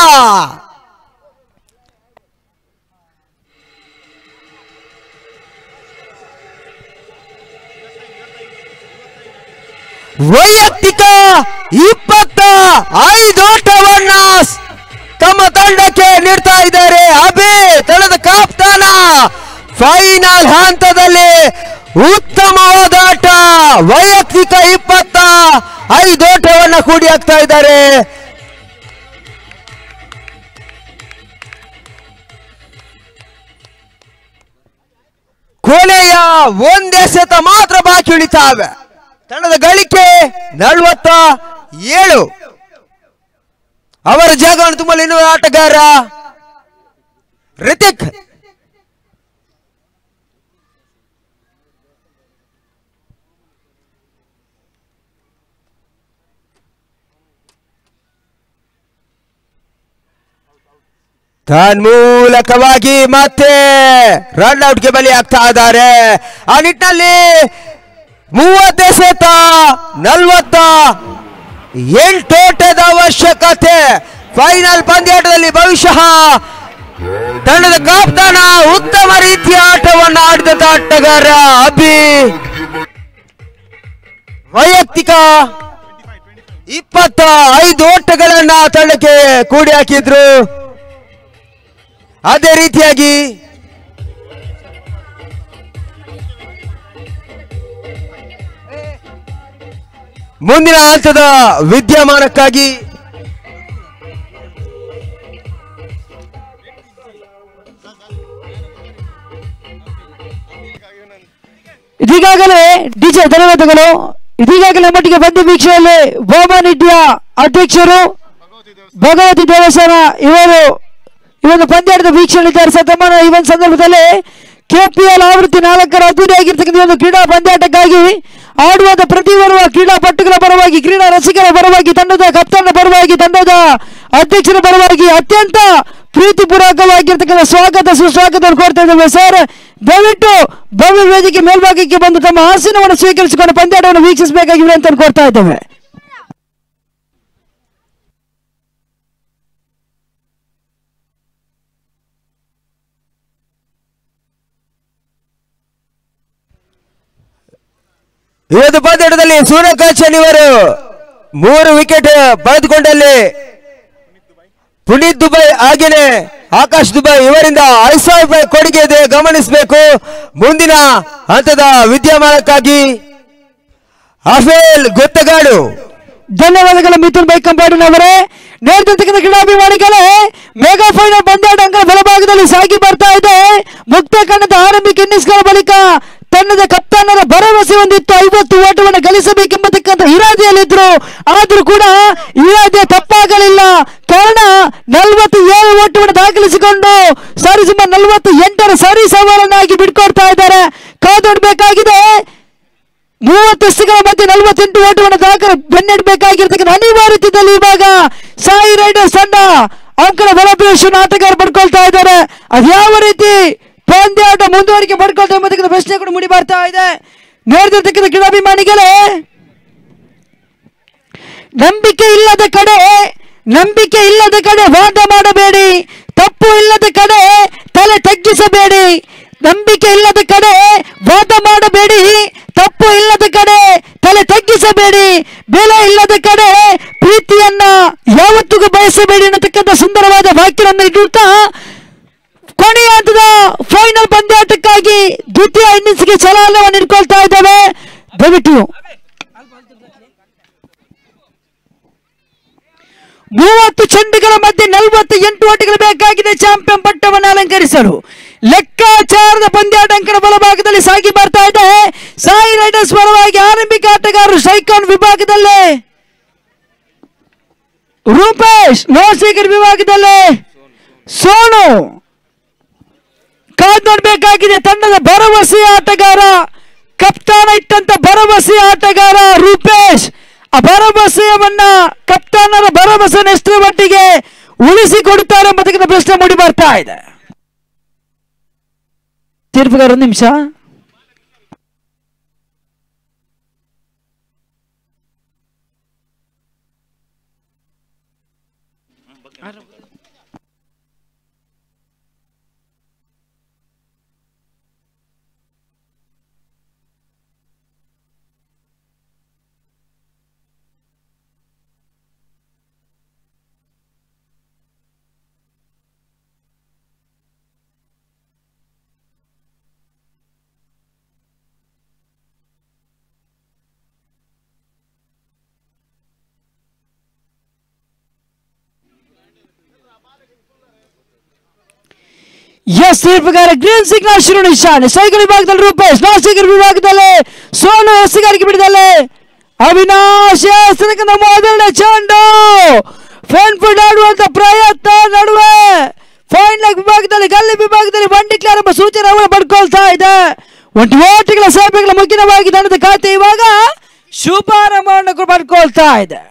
B: ವೈಯಕ್ತಿಕ ಇಪ್ಪತ್ತ ಐದು ಓಟವನ್ನ ಸ್- ತಮ್ಮ ತಂಡಕ್ಕೆ ನೀಡ್ತಾ ಇದ್ದಾರೆ ಅಬೆ ತಂಡದ ಕಾಪ್ತಾನ ಫೈನಲ್ ಹಂತದಲ್ಲಿ ಉತ್ತಮವಾದ ಆಟ ವೈಯಕ್ತಿಕ ಇಪ್ಪತ್ತ ಐದು ಓಟವನ್ನ ಕೂಡಿ ಹಾಕ್ತಾ ಇದ್ದಾರೆ ಕೊನೆಯ ಒಂದೇ ಸೆತ ಮಾತ್ರ ಬಾಕಿ ಉಳಿತಾವೆ ತಂಡದ ಗಳಿಕೆ ನಲವತ್ತ ಏಳು ಅವರ ಜಾಗವನ್ನು ತುಂಬಲು ಇನ್ನೂ ಆಟಗಾರ ರಿತಿಕ್ ತನ್ಮೂಲಕವಾಗಿ ಮತ್ತೆ ರನ್ ಔಟ್ಗೆ ಬಲಿ ಆಗ್ತಾ ಇದ್ದಾರೆ ಆ ನಿಟ್ಟಿನಲ್ಲಿ ಮೂವತ್ತೇ ಸೆತ ನಲ್ವತ್ತ ಎಂಟೋಟದ ಅವಶ್ಯಕತೆ ಫೈನಲ್ ಪಂದ್ಯಾಟದಲ್ಲಿ ಬಹುಶಃ ತಂಡದ ಕಾಪ್ತಾನ ಉತ್ತಮ ರೀತಿಯ ಆಟವನ್ನು ಆಡಿದ ಆಟಗಾರ ಅಭಿ ವೈಯಕ್ತಿಕ ಇಪ್ಪತ್ತ ಐದು ಓಟಗಳನ್ನ ತಂಡಕ್ಕೆ ಕೂಡಿ ಹಾಕಿದ್ರು ಅದೇ ರೀತಿಯಾಗಿ ಮುಂದಿನ ಹಂತದ ವಿದ್ಯಮಾನಕ್ಕಾಗಿ
A: ಇದೀಗಾಗಲೇ ಡಿಜೆ ಧನ್ಯವಾದಗಳು ಇದೀಗಾಗಲೇ ಮಟ್ಟಿಗೆ ಬಂದ ವೀಕ್ಷಣೆಯಲ್ಲಿ ಬೋಮನಿಡ್ಯ ಅಧ್ಯಕ್ಷರು ಭಗವತಿ ದೇವಸ್ಥಾನ ಇವರು ಈ ಒಂದು ಪಂದ್ಯಾಟದ ವೀಕ್ಷಣೆಯಿದ್ದಾರೆ ಸತಮಾನ ಈ ಒಂದು ಸಂದರ್ಭದಲ್ಲಿ ಕೆಪಿಎಲ್ ಆವೃತ್ತಿ ನಾಲ್ಕರ ಅದ್ದೂರಿಯಾಗಿರ್ತಕ್ಕಂಥ ಈ ಒಂದು ಕ್ರೀಡಾ ಪಂದ್ಯಾಟಕ್ಕಾಗಿ ಆಡುವಂತ ಪ್ರತಿ ಬರುವ ಕ್ರೀಡಾಪಟುಗಳ ಪರವಾಗಿ ಕ್ರೀಡಾ ರಸಿಕರ ಪರವಾಗಿ ತಂಡದ ಕಪ್ತಾನ ಪರವಾಗಿ ತಂಡದ ಅಧ್ಯಕ್ಷರ ಪರವಾಗಿ ಅತ್ಯಂತ ಪ್ರೀತಿಪೂರ್ವಕವಾಗಿರ್ತಕ್ಕಂಥ ಸ್ವಾಗತ ಸುಸ್ವಾಗತ ಕೋರ್ತಾ ಇದ್ದೇವೆ ಸರ್ ದಯವಿಟ್ಟು ಭವ್ಯ ವೇದಿಕೆ ಮೇಲ್ಭಾಗಕ್ಕೆ ಬಂದು ತಮ್ಮ ಆಸನವನ್ನು ಸ್ವೀಕರಿಸಿಕೊಂಡು ಪಂದ್ಯಾಟವನ್ನು ವೀಕ್ಷಿಸಬೇಕಾಗಿದೆ ಅಂತ ಕೋರ್ತಾ ಇದ್ದೇವೆ
B: ಇವತ್ತು ಪಂದ್ಯಾಟದಲ್ಲಿ ಸೂರ್ಯಕಾಂತ್ ಇವರು ಮೂರು ವಿಕೆಟ್ ಪಡೆದುಕೊಂಡಲ್ಲಿ ಪುನೀತ್ ದುಬೈ ಹಾಗೇನೆ ಆಕಾಶ್ ದುಬೈ ಇವರಿಂದ ಐದು ಸಾವಿರ ರೂಪಾಯಿ ಕೊಡುಗೆ ಇದೆ ಗಮನಿಸಬೇಕು ಮುಂದಿನ ಹಂತದ ವಿದ್ಯಮಾನಕ್ಕಾಗಿ ಅಫೇಲ್ ಗೊತ್ತಗಾಡು
A: ಧನ್ಯವಾದಗಳು ಮಿಥುನ್ ಬೈ ಕಂಪಾಡಿನವರೇ ನೇತೃತ್ವದ ಕ್ರೀಡಾಭಿಮಾನಿಗಳೇ ಮೆಗಾ ಫೈನಲ್ ಪಂದ್ಯಾಟ ಅಂಕಣ ಬಲಭಾಗದಲ್ಲಿ ಸಾಗಿ ಬರ್ತಾ ಇದೆ ಮುಕ್ತ ಕಣ್ಣದ ಆರಂಭಿಕ ಇನ್ನಿಂಗ್ಸ್ಗಳ ಬಳಿಕ ತಂಡದ ಕಪ್ತಾನರ ಭರವಸೆ ಹೊಂದಿತ್ತು ಐವತ್ತು ಓಟವನ್ನು ಗಳಿಸಬೇಕೆಂಬತಕ್ಕಂಥ ಇರಾದೆಯಲ್ಲಿದ್ರು ಆದ್ರೂ ಕೂಡ ಇರಾದೆ ತಪ್ಪಾಗಲಿಲ್ಲ ಕಾರಣ ನಲವತ್ತು ಏಳು ಓಟವನ್ನು ದಾಖಲಿಸಿಕೊಂಡು ಸರಿಸುಮಾರು ನಲವತ್ತು ಎಂಟರ ಸರಿ ಸವಾಲನ್ನಾಗಿ ಬಿಟ್ಕೊಡ್ತಾ ಇದ್ದಾರೆ ಕಾದೊಡ್ಬೇಕಾಗಿದೆ ಮೂವತ್ತು ಎಸ್ಗಳ ಮಧ್ಯೆ ನಲವತ್ತೆಂಟು ಓಟವನ್ನು ದಾಖಲೆ ಬೆನ್ನಡಬೇಕಾಗಿರ್ತಕ್ಕಂಥ ಅನಿವಾರ್ಯತೆಯಲ್ಲಿ ಇವಾಗ ಸಾಯಿ ರೈಡರ್ಸ್ ತಂಡ ಅಂಕಣ ಬಲಪೇಶನ್ ಆಟಗಾರ ಪಡ್ಕೊಳ್ತಾ ಇದ್ದಾರೆ ಅದ್ಯಾವ ರೀತಿ ಪಂದ್ಯಾಟ ಮುಂದುವರಿಕೆ ಪಡ್ಕೊಳ್ತಾ ಎಂಬತಕ್ಕಂಥ ಪ್ರಶ್ನೆ ಕೂಡ ಮೂಡಿ ಬರ್ತಾ ಇದೆ ನೋಡಿದಿರ್ತಕ್ಕಂಥ ಕ್ರೀಡಾಭಿಮಾನಿಗಳೇ ನಂಬಿಕೆ ಇಲ್ಲದ ಕಡೆ ನಂಬಿಕೆ ಇಲ್ಲದ ಕಡೆ ವಾದ ಮಾಡಬೇಡಿ ತಪ್ಪು ಇಲ್ಲದ ಕಡೆ ತಲೆ ತಗ್ಗಿಸಬೇಡಿ ನಂಬಿಕೆ ಇಲ್ಲದ ಕಡೆ ವಾದ ಮಾಡಬೇಡಿ ತಪ್ಪು ಇಲ್ಲದ ಕಡೆ ತಲೆ ತಗ್ಗಿಸಬೇಡಿ ಬೆಲೆ ಇಲ್ಲದ ಕಡೆ ಪ್ರೀತಿಯನ್ನ ಯಾವತ್ತಿಗೂ ಬಯಸಬೇಡಿ ಅನ್ನತಕ್ಕಂಥ ಸುಂದರವಾದ ವಾಕ್ಯವನ್ನು ಇಡುತ್ತಾ ಕೊನೆಯ ಹಂತದ ಫೈನಲ್ ಪಂದ್ಯಾಟಕ್ಕಾಗಿ ದ್ವಿತೀಯ ಇನ್ನಿಂಗ್ಸ್ಗೆ ಚಾಲನೆಯನ್ನು ಇಟ್ಕೊಳ್ತಾ ಇದ್ದಾವೆ ದಯವಿಟ್ಟು ಮೂವತ್ತು ಚೆಂಡುಗಳ ಮಧ್ಯೆ ನಲವತ್ತ ಎಂಟು ಓಟಗಳು ಬೇಕಾಗಿದೆ ಚಾಂಪಿಯನ್ ಪಟ್ಟವನ್ನು ಅಲಂಕರಿಸಲು ಲೆಕ್ಕಾಚಾರದ ಪಂದ್ಯಾಟ ಅಂಕಣ ಬಲಭಾಗದಲ್ಲಿ ಸಾಗಿ ಬರ್ತಾ ಇದೆ ಸಾಯಿ ರೈಡರ್ಸ್ ಪರವಾಗಿ ಆರಂಭಿಕ ಆಟಗಾರರು ಸೈಕಾನ್ ವಿಭಾಗದಲ್ಲಿ ರೂಪೇಶ್ ನೋಸೇಕರ್ ವಿಭಾಗದಲ್ಲಿ ಸೋನು ಕಾದ್ ನೋಡ್ಬೇಕಾಗಿದೆ ತಂಡದ ಭರವಸೆಯ ಆಟಗಾರ ಕಪ್ತಾನ ಇಟ್ಟಂತ ಭರವಸೆಯ ಆಟಗಾರ ರೂಪೇಶ್ ಆ ಭರವಸೆಯವನ್ನ ಕಪ್ತಾನರ ಭರವಸೆ ಎಷ್ಟರ ಮಟ್ಟಿಗೆ ಉಳಿಸಿಕೊಡುತ್ತಾರೆ ಎಂಬುದಕ್ಕೆ ಪ್ರಶ್ನೆ ಮೂಡಿ ಬರ್ತಾ ಇದೆ ತೀರ್ಪುಗಾರ ಒಂದು ನಿಮಿಷ ಎಸ್ ತೀರ್ಪುಗಾರ ಗ್ರೀನ್ ಸಿಗ್ನಲ್ ಶುರು ನಿಶಾನೆ ಸೈಕಲ್ ವಿಭಾಗದಲ್ಲಿ ರೂಪೇಶ್ ನಾಸಿಕರ್ ವಿಭಾಗದಲ್ಲಿ ಸೋನು ಎಸ್ಸಿಗಾರಿಕೆ ಬಿಡಿದಲ್ಲಿ ಅವಿನಾಶ್ ಎಸ್ತನಕನ ಮೊದಲನೇ ಚೆಂಡು ಫೇನ್ ಫುಡ್ ಆಡುವಂತ ಪ್ರಯತ್ನ ನಡುವೆ ಫೈನ್ ಲೆಗ್ ವಿಭಾಗದಲ್ಲಿ ಗಲ್ಲಿ ವಿಭಾಗದಲ್ಲಿ ಬಂಡಿ ಕ್ಲಾರ್ ಎಂಬ ಸೂಚನೆ ಅವರು ಪಡ್ಕೊಳ್ತಾ ಇದೆ ಒಂದು ಓಟಿಗಳ ಸೇವೆಗಳ ಮುಖ್ಯವಾಗಿ ತಂಡದ ಖಾತೆ ಇವಾಗ ಶುಭಾರಂಭವನ್ನು ಕೂಡ ಪಡ್ಕೊಳ್ತಾ ಇದೆ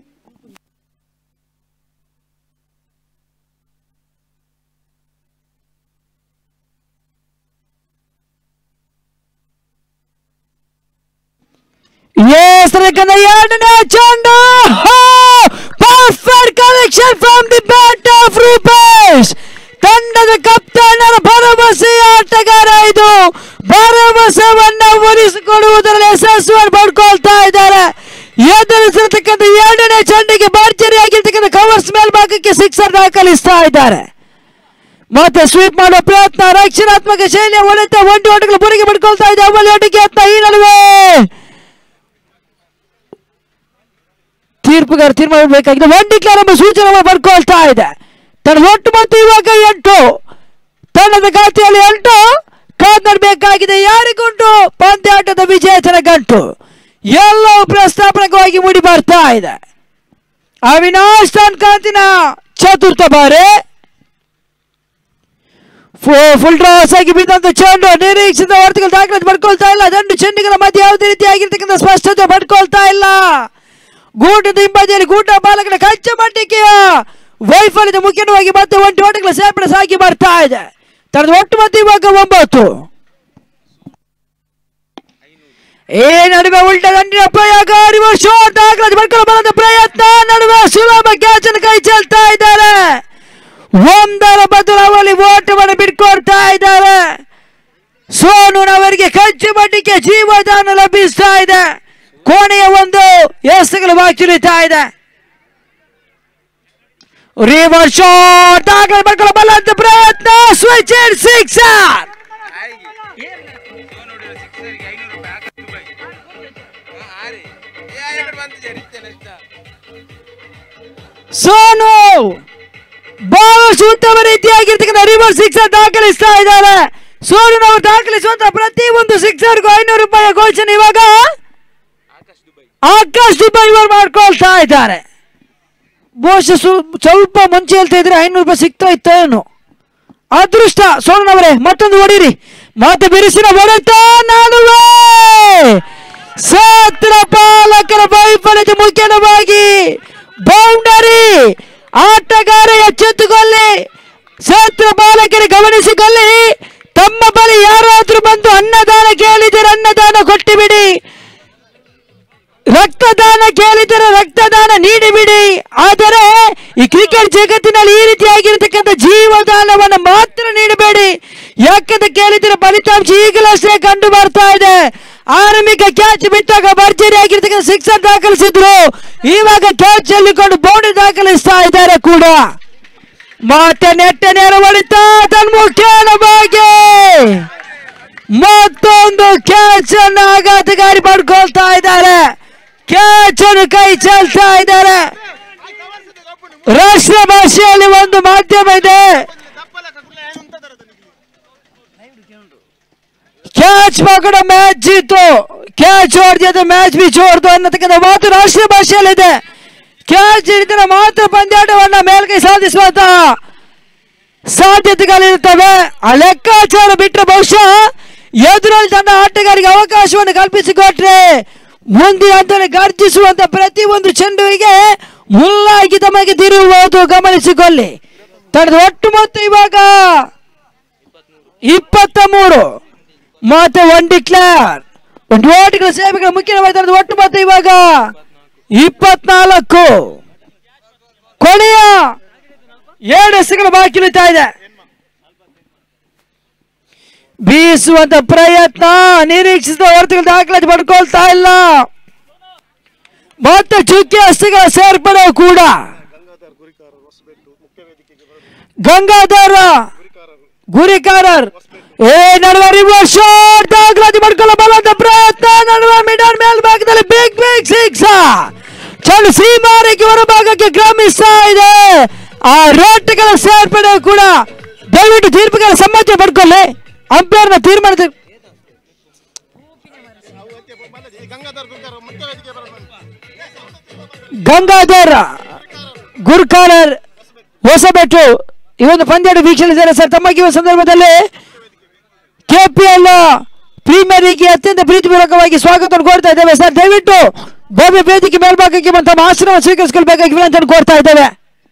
A: ಹೆಸರಿಕಂದ ಎರಡನೇ ಚೆಂಡು perfect collection from the bat of Rupesh ತಂಡದ ಕಪ್ತಾನರ ಭರವಸೆಯ ಆಟಗಾರ ಇದು ಭರವಸೆವನ್ನ ಉಳಿಸಿಕೊಡುವುದರಲ್ಲಿ ಯಶಸ್ವಿಯನ್ನು ಪಡ್ಕೊಳ್ತಾ ಇದ್ದಾರೆ ಎದುರಿಸಿರ್ತಕ್ಕಂಥ ಎರಡನೇ ಚೆಂಡಿಗೆ ಭರ್ಜರಿಯಾಗಿರ್ತಕ್ಕಂಥ ಕವರ್ಸ್ ಮೇಲ್ಭಾಗಕ್ಕೆ ಸಿಕ್ಸರ್ ದಾಖಲಿಸ್ತಾ ಇದ್ದಾರೆ ಮತ್ತೆ ಸ್ವೀಪ್ ಮಾಡೋ ಪ್ರಯತ್ನ ರಕ್ಷಣಾತ್ಮಕ ಶೈಲಿಯ ಒಳಿತ ಒಂಟಿ ಓಟಗಳು ಬುರಿಗೆ ಪಡ್ಕೊಳ್ತಾ ಇದೆ ಅವಳಿ ಓಟಿಗೆ ಯತ್ನ ಈ ನಡುವೆ ತೀರ್ಪುಗಾರ ತೀರ್ಮಾನ ಬೇಕಾಗಿದೆ ಒನ್ ಡಿಕ್ಲೇರ್ ಎಂಬ ಸೂಚನೆ ಬರ್ಕೊಳ್ತಾ ಇದೆ ತನ್ನ ಒಟ್ಟು ಮತ್ತು ಇವಾಗ ಎಂಟು ತಂಡದ ಖಾತೆಯಲ್ಲಿ ಎಂಟು ಕಾದ್ನಡ್ಬೇಕಾಗಿದೆ ಯಾರಿಗುಂಟು ಪಂದ್ಯಾಟದ ವಿಜೇತನ ಗಂಟು ಎಲ್ಲವೂ ಪ್ರಸ್ತಾಪನಕವಾಗಿ ಮೂಡಿ ಬರ್ತಾ ಇದೆ ಅವಿನಾಶ್ ಕಾಂತಿನ ಚತುರ್ಥ ಬಾರಿ ಫುಲ್ ಡ್ರಾಸ್ ಆಗಿ ಬಿದ್ದಂತ ಚೆಂಡು ನಿರೀಕ್ಷಿತ ವಾರ್ತೆಗಳು ದಾಖಲೆ ಪಡ್ಕೊಳ್ತಾ ಇಲ್ಲ ದಂಡು ಚೆಂಡುಗಳ ಮಧ್ಯೆ ಯಾವುದೇ ರೀತಿಯಾಗಿರ್ತಕ್ಕಂಥ ಸ್ಪಷ್ಟತೆ ಪಡ್ಕೊಳ್ತಾ ಇಲ್ಲ ಗೂಟದ ಹಿಂಬದಿಯಲ್ಲಿ ಗೂಟ ಬಾಲಕರ ಕಚ್ಚ ಮಟ್ಟಿಗೆಯ ವೈಫಲ್ಯದ ಮುಖ್ಯವಾಗಿ ಮತ್ತೆ ಒಂಟಿ ಓಟಗಳ ಸೇರ್ಪಡೆ ಸಾಗಿ ಬರ್ತಾ ಇದೆ ತನ್ನದು ಒಟ್ಟು ಮತ್ತೆ ಇವಾಗ ಒಂಬತ್ತು ಈ ನಡುವೆ ಉಲ್ಟ ದಂಡಿನ ಪ್ರಯೋಗ ರಿವರ್ಸ್ ಶಾಟ್ ದಾಖಲೆ ಪಡ್ಕೊಳ್ಳೋ ಬಲದ ಪ್ರಯತ್ನ ನಡುವೆ ಸುಲಭ ಕ್ಯಾಚ್ ಅನ್ನು ಕೈ ಚೆಲ್ತಾ ಇದ್ದಾರೆ ಒಂದರ ಬದಲಾವಣೆ ಓಟವನ್ನು ಬಿಟ್ಕೊಡ್ತಾ ಇದ್ದಾರೆ ಸೋನುನವರಿಗೆ ಕಚ್ಚು ಮಟ್ಟಿಗೆ ಜೀವದಾನ ಲಭಿಸ್ತಾ ಇದೆ ಕೋಣೆಯ ಒಂದು ಎಸಗಲು ಬಾಕಿರಿತಾ ಇದೆ ರಿವರ್ ಶಾಟ್ ದಾಖಲೆ ಮಾಡ್ಕೊಳ್ಳೋ ಬಲದ ಪ್ರಯತ್ನ ಸ್ವಿಚ್ ಇನ್ ಸಿಕ್ಸರ್ ಸೋನು ಬಹಳಷ್ಟು ಉತ್ತಮ ರೀತಿಯಾಗಿರ್ತಕ್ಕಂಥ ರಿವರ್ ಸಿಕ್ಸರ್ ದಾಖಲಿಸ್ತಾ ಇದ್ದಾರೆ ಸೋನು ನಾವು ದಾಖಲಿಸುವಂತ ಪ್ರತಿ ಒಂದು ಸಿಕ್ಸರ್ಗೂ ಐನೂರು ರೂಪಾಯಿ ಘೋಷಣೆ ಇವಾಗ ಆಕಾಶ್ ದುಬೈ ಇವರು ಮಾಡ್ಕೊಳ್ತಾ ಇದ್ದಾರೆ ಬಹುಶಃ ಸು- ಸ್ವಲ್ಪ ಮುಂಚೆ ಹೇಳ್ತಾ ಇದ್ರೆ ಐನೂರು ರೂಪಾಯಿ ಸಿಗ್ತಾ ಇತ್ತ ಏನು ಅದೃಷ್ಟ ಸೋನವರೇ ಮತ್ತೊಂದು ಹೊಡೀರಿ ಮತ್ತೆ ಬಿರುಸಿನ ಹೊಡೆತ ನಾನುವೆ ಸತ್ರ ಪಾಲಕರ ವೈಫಲ್ಯತೆ ಮುಖ್ಯವಾಗಿ ಬೌಂಡರಿ ಆಟಗಾರ ಎಚ್ಚೆತ್ತುಕೊಳ್ಳಿ ಸತ್ರ ಪಾಲಕರು ಗಮನಿಸಿಕೊಳ್ಳಿ ತಮ್ಮ ಬಳಿ ಯಾರಾದ್ರೂ ಬಂದು ಅನ್ನದಾನ ಕೇಳಿದರೆ ಅನ್ನದಾನ ಕೊಟ್ಟು ಬಿಡಿ ರಕ್ತದಾನ ಕೇಳಿದರೆ ರಕ್ತದಾನ ನೀಡಿಬಿಡಿ ಆದರೆ ಈ ಕ್ರಿಕೆಟ್ ಜಗತ್ತಿನಲ್ಲಿ ಈ ರೀತಿಯಾಗಿರತಕ್ಕಂಥ ಜೀವದಾನವನ್ನು ಮಾತ್ರ ನೀಡಬೇಡಿ ಯಾಕಂತ ಕೇಳಿದರೆ ಫಲಿತಾಂಶ ಈಗಲಷ್ಟೇ ಕಂಡು ಬರ್ತಾ ಇದೆ ಆರಂಭಿಕ ಕ್ಯಾಚ್ ಬಿಟ್ಟಾಗ ಭರ್ಜರಿ ಆಗಿರ್ತಕ್ಕಂಥ ಸಿಕ್ಸರ್ ದಾಖಲಿಸಿದ್ರು ಇವಾಗ ಕ್ಯಾಚ್ ಚೆಲ್ಲಿಕೊಂಡು ಬೌಂಡ್ರಿ ದಾಖಲಿಸ್ತಾ ಇದ್ದಾರೆ ಕೂಡ ಮತ್ತೆ ನೆಟ್ಟ ನೇರ ಹೊಡಿತ ತನ್ಮುಖೇನ ಬಾಗಿ ಮತ್ತೊಂದು ಕ್ಯಾಚ್ ಅನ್ನು ಆಘಾತಕಾರಿ ಪಡ್ಕೊಳ್ತಾ ಇದ್ದಾರೆ ಕ್ಯಾಚ್ ಅನ್ನು ಕೈ ಚೆಲ್ತಾ ಇದ್ದಾರೆ ರಾಷ್ಟ್ರ ಭಾಷೆಯಲ್ಲಿ ಒಂದು ಮಾಧ್ಯಮ ಇದೆ ಕ್ಯಾಚ್ ಪಕಡ ಮ್ಯಾಚ್ ಜೀತು ಕ್ಯಾಚ್ ಹೊಡೆದ ಮ್ಯಾಚ್ ಬಿ ಚೋರ್ದು ಅನ್ನತಕ್ಕಂಥ ಮಾತು ರಾಷ್ಟ್ರೀಯ ಭಾಷೆಯಲ್ಲಿದೆ ಕ್ಯಾಚ್ ಹಿಡಿದರೆ ಮಾತ್ರ ಪಂದ್ಯಾಟವನ್ನ ಮೇಲ್ಕೈ ಸಾಧಿಸುವಂತಹ ಸಾಧ್ಯತೆಗಳಿರುತ್ತವೆ ಆ ಲೆಕ್ಕಾಚಾರ ಬಿಟ್ಟರೆ ಬಹುಶಃ ಎದುರಲ್ಲಿ ತನ್ನ ಆಟಗಾರರಿಗೆ ಅವಕಾಶವನ್ನು ಕಲ್ಪಿಸಿಕೊಟ್ರೆ ಮುಂದಿನ ಹಂತದಲ್ಲಿ ಗರ್ಜಿಸುವಂತ ಪ್ರತಿ ಒಂದು ಚೆಂಡುವಿಗೆ ಮುಲ್ಲಾಗಿ ತಮಗೆ ತಿರುಗುವುದು ಗಮನಿಸಿಕೊಳ್ಳಿ ತಡೆದ ಒಟ್ಟು ಮೊತ್ತ ಇವಾಗ ಇಪ್ಪತ್ತ ಮೂರು ಮತ್ತೆ ಒನ್ ಡಿಕ್ಲೇರ್ ಒಂದು ಓಟಿಗಳ ಸೇವೆಗಳ ಮುಖ್ಯವಾಗಿ ತಡೆದ ಒಟ್ಟು ಮೊತ್ತ ಇವಾಗ ಇಪ್ಪತ್ನಾಲ್ಕು ಕೊನೆಯ ಏಳು ಎಸೆಗಳು ಬಾಕಿ ಉಳಿತಾ ಇದೆ ಬೀಸುವಂತ ಪ್ರಯತ್ನ ನಿರೀಕ್ಷಿಸಿದ ಹೊರತುಗಳು ದಾಖಲಾತಿ ಪಡ್ಕೊಳ್ತಾ ಇಲ್ಲ ಮತ್ತೆ ಚುಕ್ಕಿ ಹಸ್ತಗಳ ಸೇರ್ಪಡೆ ಕೂಡ ಗಂಗಾಧರ ಗುರಿಕಾರರ್ ಏ ನಡುವೆ ರಿವರ್ಸ್ ಶಾಟ್ ದಾಖಲಾತಿ ಮಾಡ್ಕೊಳ್ಳೋ ಬಲದ ಪ್ರಯತ್ನ ನಡುವೆ ಮಿಡಲ್ ಮೇಲ್ಭಾಗದಲ್ಲಿ ಬಿಗ್ ಬಿಗ್ ಸಿಕ್ಸ್ ಚಂಡು ಸೀಮಾರಿಗೆ ಹೊರಭಾಗಕ್ಕೆ ಕ್ರಮಿಸ್ತಾ ಇದೆ ಆ ರೇಟ್ಗಳ ಸೇರ್ಪಡೆ ಕೂಡ ದಯವಿಟ್ಟು ತೀರ್ಪುಗಳ ಸಮ್ಮತಿ ಪಡ್ಕೊಳ್ಳಿ ಅಂಪೈರ್ನ ತೀರ್ಮಾನ ತಿ-
C: ಗಂಗಾಧರ್ ಗುರುಕಾರ ಮುಖ್ಯ ವೇದಿಕೆ ಬರೋದು
A: ಗಂಗಾಧರ್ ಗುರ್ಕಾರರ್ ಹೊಸಬೆಟ್ಟು ಈ ಒಂದು ಪಂದ್ಯಾಟ ವೀಕ್ಷಿಸಿದ್ದಾರೆ ಸರ್ ತಮಗೆ ಈ ಒಂದು ಸಂದರ್ಭದಲ್ಲಿ ಕೆಪಿಎಲ್ ಪ್ರೀಮಿಯರ್ ಲೀಗ್ಗೆ ಅತ್ಯಂತ ಪ್ರೀತಿಪೂರ್ವಕವಾಗಿ ಸ್ವಾಗತ ಕೋರ್ತಾ ಇದ್ದೇವೆ ಸರ್ ದಯವಿಟ್ಟು ಭವ್ಯ ವೇದಿಕೆ ಮೇಲ್ಭಾಗಕ್ಕೆ ಬಂದು ತಮ್ಮ ಆಶ್ರಮ ಸ್ವೀಕರಿಸಿಕೊಳ್ಬೇಕಾಗಿ ವಿನಂತಿ ಕೋರ್ತಾ ಇದ್ದೇವೆ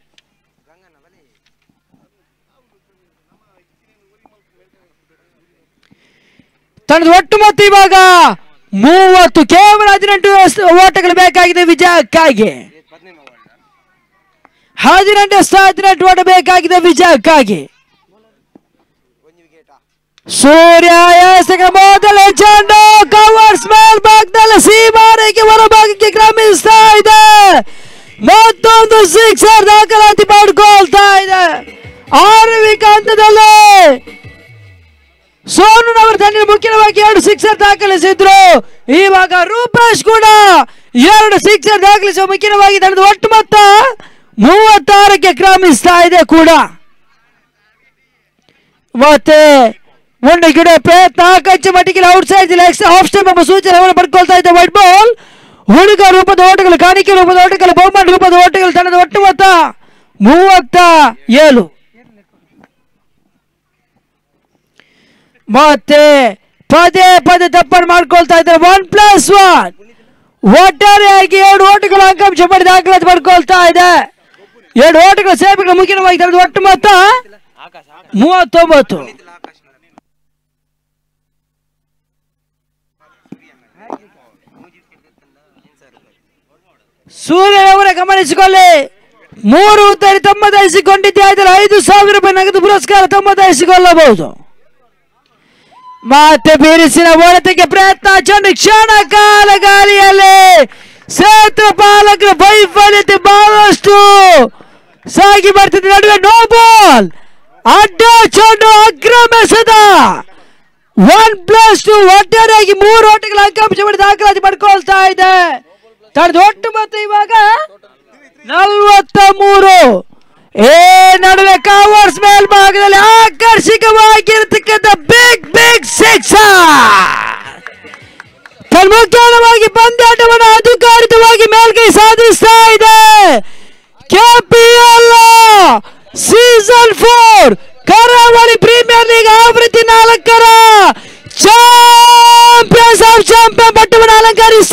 A: ತಂಡದ ಒಟ್ಟು ಮೊತ್ತ ಇವಾಗ ಮೂವತ್ತು ಕೇವಲ ಹದಿನೆಂಟು ಎಸ್- ಓಟಗಳು ಬೇಕಾಗಿದೆ ವಿಜಯಕ್ಕಾಗಿ ಹದಿನೆಂಟು ಎಸ್ ಹದಿನೆಂಟು ಓಟ ಬೇಕಾಗಿದೆ ವಿಜಯಕ್ಕಾಗಿ ಸೂರ್ಯ ಎಸೆಗಳ ಮೊದಲ ಚೆಂಡು ಕವರ್ಸ್ ಮೇಲ್ಭಾಗದಲ್ಲಿ ಸೀಮಾರಿಗೆ ಹೊರಭಾಗಕ್ಕೆ ಕ್ರಮಿಸ್ತಾ ಇದೆ ಮತ್ತೊಂದು ಸಿಕ್ಸರ್ ದಾಖಲಾತಿ ಮಾಡಿಕೊಳ್ತಾ ಇದೆ ಆರವಿಕ ಹಂತದಲ್ಲಿ ಸೋನುನವರ ತಂಡ ಮುಖ್ಯವಾಗಿ ಎರಡು ಸಿಕ್ಸರ್ ದಾಖಲಿಸಿದ್ರು ಇವಾಗ ರೂಪೇಶ್ ಕೂಡ ಎರಡು ಸಿಕ್ಸರ್ ದಾಖಲಿಸುವ ಮುಖ್ಯವಾಗಿ ತಂಡದ ಒಟ್ಟು ಮೊತ್ತ ಮೂವತ್ತಾರಕ್ಕೆ ಕ್ರಮಿಸ್ತಾ ಇದೆ ಕೂಡ ಮತ್ತೆ ಒಂದು ಗಿಡ ಪ್ರಯತ್ನ ಕಚ್ಚೆ ಮಟ್ಟಿಗೆ ಔಟ್ ಸೈಡ್ ಆಫ್ ಸ್ಟೆಪ್ ಎಂಬ ಸೂಚನೆಯನ್ನು ಪಡ್ಕೊಳ್ತಾ ಇದೆ ವೈಟ್ ಬಾಲ್ ಹುಡುಗ ರೂಪದ ಓಟಗಳು ಕಾಣಿಕೆ ರೂಪದ ಓಟಗಳು ಬಹುಮಾನ ರೂಪದ ಓಟಗಳು ತಂಡದ ಒಟ್ಟು ಮೊತ್ತ ಮೂವತ್ತ ಏಳು ಮತ್ತೆ ಪದೇ ಪದೇ ತಪ್ಪನ್ನು ಮಾಡ್ಕೊಳ್ತಾ ಇದ್ದಾರೆ ಒನ್ ಪ್ಲಸ್ ಒನ್ ಒಟ್ಟಾರೆಯಾಗಿ ಎರಡು ಓಟಗಳು ಅಂಕಾಂಶ ಪಡೆದು ದಾಖಲಾತಿ ಮಾಡ್ಕೊಳ್ತಾ ಇದೆ ಎರಡು ಓಟಗಳ ಸೇವೆಗಳ ಮುಖ್ಯವಾಗಿ ತನ್ನದು ಒಟ್ಟು ಮೊತ್ತ ಮೂವತ್ತೊಂಬತ್ತು ಸೂರ್ಯನವರ ಗಮನಿಸಿಕೊಳ್ಳಿ ಮೂರು ಉತ್ತರಿ ತಮ್ಮದಾಯಿಸಿಕೊಂಡಿದ್ದೆ ಆದರೆ ಐದು ಸಾವಿರ ರೂಪಾಯಿ ನಗದು ಪುರಸ್ಕಾರ ತಮ್ಮದಾಯಿಸಿಕೊಳ್ಳಬಹುದು ಮತ್ತೆ ಬಿರುಸಿನ ಹೊಡೆತಕ್ಕೆ ಪ್ರಯತ್ನ ಚೆಂಡು ಕ್ಷಣ ಕಾಲ ಗಾಳಿಯಲ್ಲಿ ಕ್ಷೇತ್ರ ಪಾಲಕರ ವೈಫಲ್ಯತೆ ಬಹಳಷ್ಟು ಸಾಗಿ ಬರ್ತಿದೆ ನಡುವೆ ನೋ ಬಾಲ್ ಅಡ್ಡ ಚೆಂಡು ಅಕ್ರಮಿಸದ ಒನ್ ಪ್ಲಸ್ ಟು ಒಟ್ಟಾರೆಯಾಗಿ ಮೂರು ಓಟಗಳ ಅಂಕಾಂಶ ಮಾಡಿ ದಾಖಲಾತಿ ಮಾಡ್ಕೊಳ್ತಾ ಇದೆ ತಡೆದು ಒಟ್ಟು ಮತ್ತೆ ಇವಾಗ ನಲವತ್ತ ಮೂರು ಏ ನಡುವೆ ಕವರ್ಸ್ ಮೇಲ್ಭಾಗದಲ್ಲಿ ಆಕರ್ಷಕವಾಗಿರ್ತಕ್ಕಂಥ ಬಿಗ್ ಬಿಗ್ ಸಿಕ್ಸ್ ತನ್ಮುಖ್ಯವಾಗಿ ಪಂದ್ಯಾಟವನ್ನು ಅಧಿಕಾರಿತವಾಗಿ ಮೇಲ್ಕೈ ಸಾಧಿಸ್ತಾ ಇದೆ KPL season four Karavali Premier League ಆವೃತ್ತಿ ನಾಲ್ಕರ ಚಾಂಪಿಯನ್ಸ್ ಆಫ್ ಚಾಂಪಿಯನ್ ಪಟ್ಟವನ್ನು ಅಲಂಕರಿಸಿ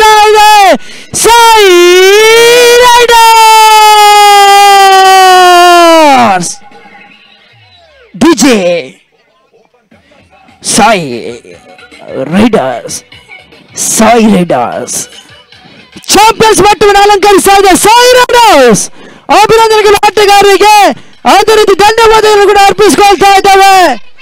A: Sai Riders Sai Riders champions ಮಟ್ಟವನ್ನು ಅಲಂಕರಿಸ್ತಾ ಇದೆ ಸಾಯಿ ರೈಡರ್ಸ್ ಅಭಿನಂದನೆಗಳು ಆಟಗಾರರಿಗೆ ಅದೇ ರೀತಿ ಧನ್ಯವಾದಗಳು ಕೂಡ ಅರ್ಪಿಸ್ಕೊಳ್ತಾ ಇದ್ದಾವೆ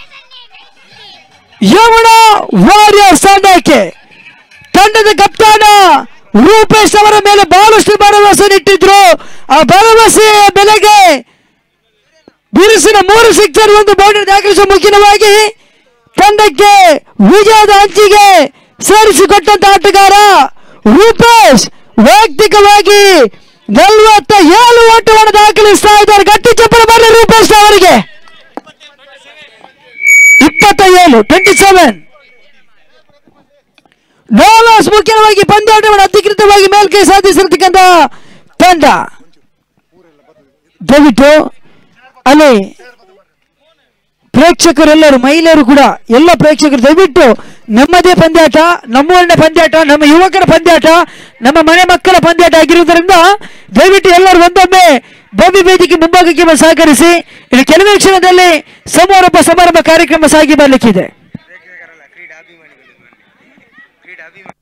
A: ಯಮುನ ವಾರಿಯರ್ಸ್ ತಂಡಕ್ಕೆ ತಂಡದ ಕಪ್ತಾನ ರೂಪೇಶ್ ಅವರ ಮೇಲೆ ಬಹಳಷ್ಟು ಭರವಸೆ ಇಟ್ಟಿದ್ರು ಆ ಭರವಸೆಯ ಬೆಲೆಗೆ ಬಿರುಸಿನ ಮೂರು ಸಿಕ್ಸರ್ ಒಂದು ಬೌಂಡರಿ ದಾಖಲಿಸುವ ಮುಖ್ಯವಾಗಿ ತಂಡಕ್ಕೆ ವಿಜಯದ ಅಂಚಿಗೆ ಸೇರಿಸಿಕೊಟ್ಟಂತ ಆಟಗಾರ ರೂಪೇಶ್ ವೈಯಕ್ತಿಕವಾಗಿ ನಲವತ್ತ ಏಳು ಓಟವನ್ನು ದಾಖಲಿಸ್ತಾ ಇದ್ದಾರೆ ಗಟ್ಟಿ ಚಪ್ಪಲ ಬರಲಿ ರೂಪೇಶ್ ಅವರಿಗೆ ಇಪ್ಪತ್ತ ಏಳು ಟ್ವೆಂಟಿ ಸೆವೆನ್ ನೋಲಾಸ್ ಮುಖ್ಯವಾಗಿ ಪಂದ್ಯಾಟವನ್ನು ಅಧಿಕೃತವಾಗಿ ಮೇಲ್ಕೈ ಸಾಧಿಸಿರ್ತಕ್ಕಂಥ ತಂಡ ದಯವಿಟ್ಟು ಅಲ್ಲಿ ಪ್ರೇಕ್ಷಕರೆಲ್ಲರೂ ಮಹಿಳೆಯರು ಕೂಡ ಎಲ್ಲ ಪ್ರೇಕ್ಷಕರು ದಯವಿಟ್ಟು ನಮ್ಮದೇ ಪಂದ್ಯಾಟ ನಮ್ಮೂರಿನ ಪಂದ್ಯಾಟ ನಮ್ಮ ಯುವಕರ ಪಂದ್ಯಾಟ ನಮ್ಮ ಮನೆ ಮಕ್ಕಳ ಪಂದ್ಯಾಟ ಆಗಿರುವುದರಿಂದ ದಯವಿಟ್ಟು ಎಲ್ಲರೂ ಒಂದೊಮ್ಮೆ ಭವ್ಯ ವೇದಿಕೆ ಮುಂಭಾಗಕ್ಕೆ ಬಂದು ಸಹಕರಿಸಿ ಇನ್ನು ಕೆಲವೇ ಕ್ಷಣದಲ್ಲಿ ಸಮಾರಂಭ ಸಮಾರಂಭ ಕಾರ್ಯಕ್ರಮ ಸಾಗಿ ಬರಲಿಕ್ಕಿದೆ
B: ಕ್ರೀಡಾಭಿಮಾನಿಗಳು ಕ್ರೀಡಾಭಿಮಾನಿ